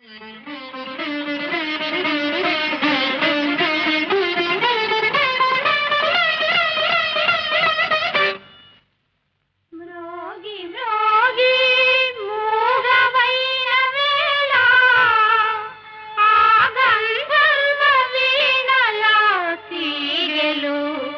మ్రోగి మ్రోగి మూగవైన వేళ ఆ గంధర్వ వీణల తీగెలు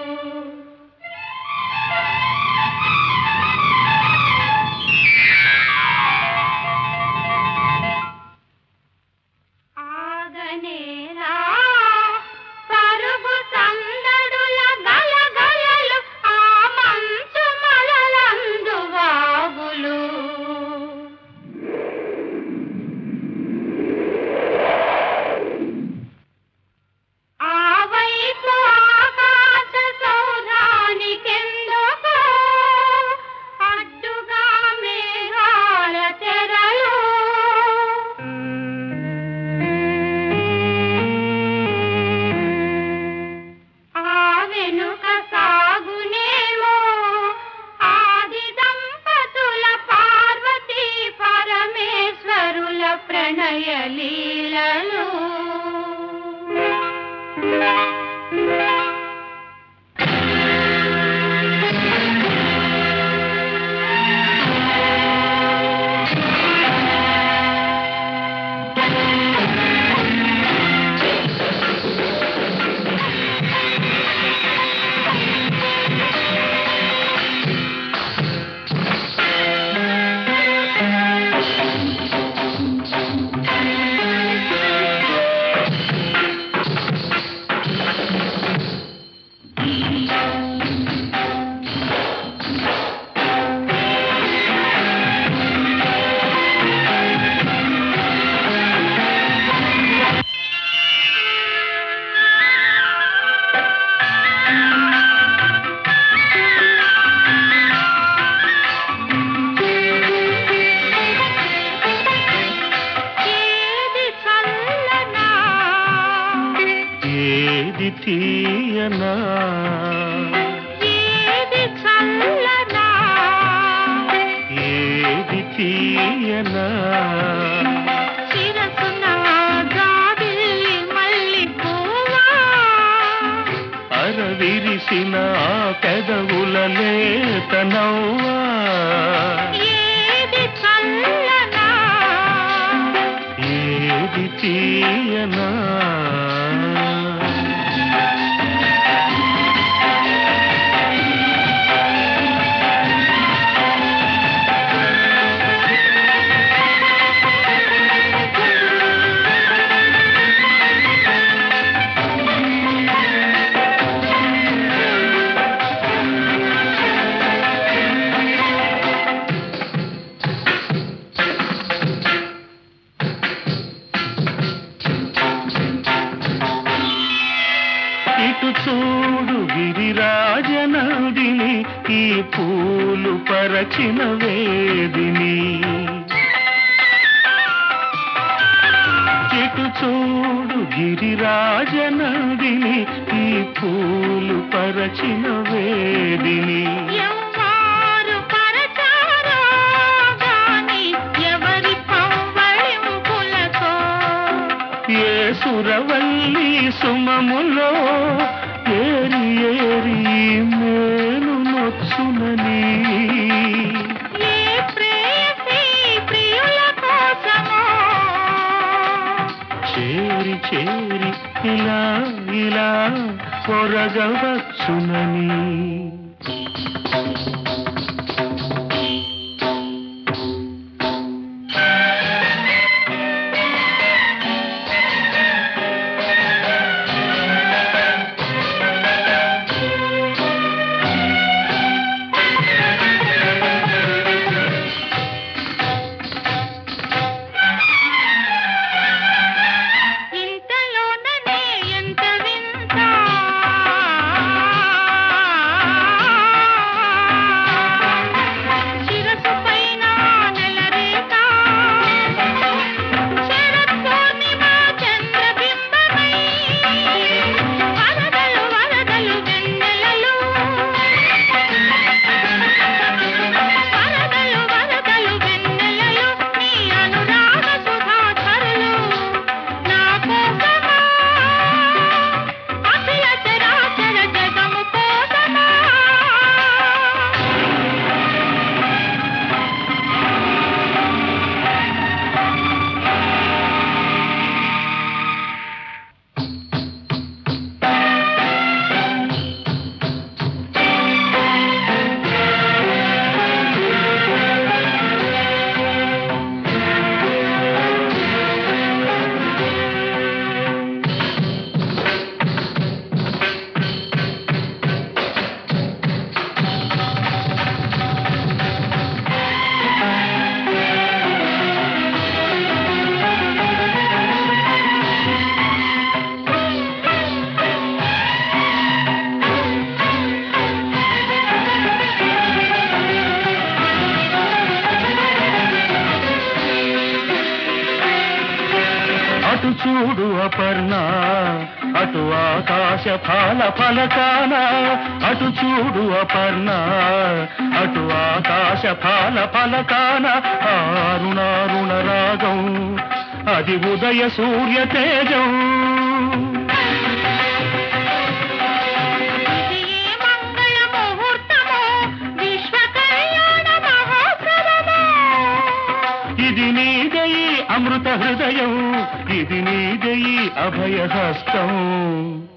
ఆగనేలా పరుగు సందడుల గలగలలు ఆ మంచు మలలందు వాగులు ఆ వైపు ఆకాశ సౌధానికెందుకో అడ్డుగా మేఘాల తెరలు ఆ వెనుక సాగునేమో ఆది దంపతుల పార్వతీ పరమేశ్వరుల ప్రణయ లీలలు ఏది చల్లనా ఏది తీయనా ఏది చల్లనా ఏది తీయనా శిరసున గాబిల్లి మల్లి పువ్వా అరవిరిసిన ఆ పెదవుల లేతనవ్వా ఏది చల్లనా ఏది తీయనా ఇటు చూడు గిరిరాజనందిని ఈ పూలు పరచిన వేదిని ఇటు చూడు గిరిరాజనందిని ఈ పూలు పరచిన వేదిని ఎవ్వారు పరచారో గాని ఎవరి పవ్వళింపులకో ఏ సురవల్లి సుమములో ఏరి ఏరి మేలు నొచ్చునని ఏ ప్రేయసి ప్రియుల కోసమో చేరి చేరి ఇలా ఇలా కొరగవచ్చునని ఇంతలోననే ఎంత వింత అటు చూడు అపర్ణ అటు ఆకాశ ఫల ఫలకాన అటు చూడు అపర్ణ అటు ఆకాశ ఫల ఫలకాన అరుణారుణ రాగం అది ఉదయ సూర్య తేజం ఇది ఏ మంగళ ముహూర్తమో విశ్వ కళ్యాణ మహోత్సవమో ఇది నీదయి అమృత హృదయం ఇది నీదయి అభయహస్తం